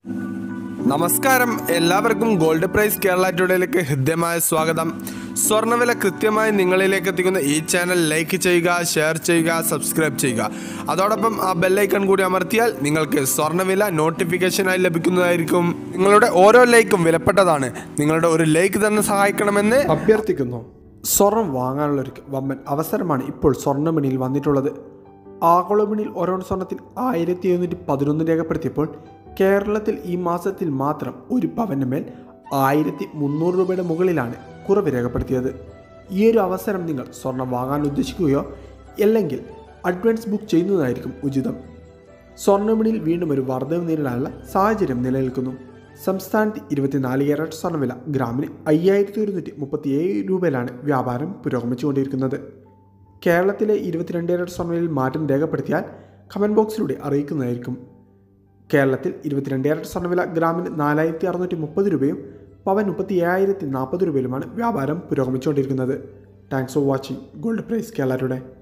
നമസ്കാരം എല്ലാവർക്കും gold price Kerala ടുഡേയിലേക്ക് ഹൃദ്യമായ സ്വാഗതം സ്വർണ്ണവില കൃത്യമായി നിങ്ങളിലേക്ക് എത്തിക്കുന്ന ഈ ചാനൽ ലൈക്ക് ചെയ്യുക ഷെയർ ചെയ്യുക സബ്സ്ക്രൈബ് ചെയ്യുക അതോടൊപ്പം ആ ബെല്ലൈക്കൺ കൂടി അമർത്തിയാൽ നിങ്ങൾക്ക് സ്വർണ്ണവില നോട്ടിഫിക്കേഷനായി ലഭിക്കുന്നതായിരിക്കും നിങ്ങളുടെ ഓരോ ലൈക്കും വിലപ്പെട്ടതാണ് നിങ്ങളുടെ ഒരു ലൈക്ക് തന്നെ സഹായിക്കണമെന്ന് അഭ്യർത്ഥിക്കുന്നു സ്വർണം വാങ്ങാനുള്ള ഒരു വമ്പൻ അവസരമാണ് ഇപ്പോൾ സ്വർണ്ണമണിയിൽ വന്നിട്ടുള്ളത് ആഗോളമണിയിൽ ഓരോ സ്വർണത്തിൽ ആയിരത്തി എഴുന്നൂറ്റി പതിനൊന്ന് രേഖപ്പെടുത്തിയപ്പോൾ കേരളത്തിൽ ഈ മാസത്തിൽ മാത്രം ഒരു പവന് മേൽ ആയിരത്തി മുന്നൂറ് രൂപയുടെ മുകളിലാണ് കുറവ് രേഖപ്പെടുത്തിയത് ഈ ഒരു അവസരം നിങ്ങൾ സ്വർണം വാങ്ങാൻ ഉദ്ദേശിക്കുകയോ അല്ലെങ്കിൽ അഡ്വാൻസ് ബുക്ക് ചെയ്യുന്നതായിരിക്കും ഉചിതം സ്വർണ്ണമണിയിൽ വീണ്ടും ഒരു വർധന നേരിടാനുള്ള സാഹചര്യം നിലനിൽക്കുന്നു സംസ്ഥാനത്ത് ഇരുപത്തിനാല് ക്യാരറ്റ് സ്വർണ്ണവില ഗ്രാമിന് അയ്യായിരത്തി ഒരുന്നൂറ്റി മുപ്പത്തിയേഴ് രൂപയിലാണ് വ്യാപാരം പുരോഗമിച്ചുകൊണ്ടിരിക്കുന്നത് കേരളത്തിലെ ഇരുപത്തിരണ്ട് ക്യാരറ്റ് സ്വർണ്ണവിലയിൽ മാറ്റം രേഖപ്പെടുത്തിയാൽ കമൻറ്റ് ബോക്സിലൂടെ അറിയിക്കുന്നതായിരിക്കും കേരളത്തിൽ ഇരുപത്തിരണ്ട് ക്യാരറ്റ് സ്വർണ്ണവില ഗ്രാമിന് നാലായിരത്തി അറുന്നൂറ്റി മുപ്പത് രൂപയും പവൻ മുപ്പത്തി ഏഴായിരത്തി നാൽപ്പത് രൂപയിലുമാണ് വ്യാപാരം പുരോഗമിച്ചുകൊണ്ടിരിക്കുന്നത് thanks for watching gold price Kerala today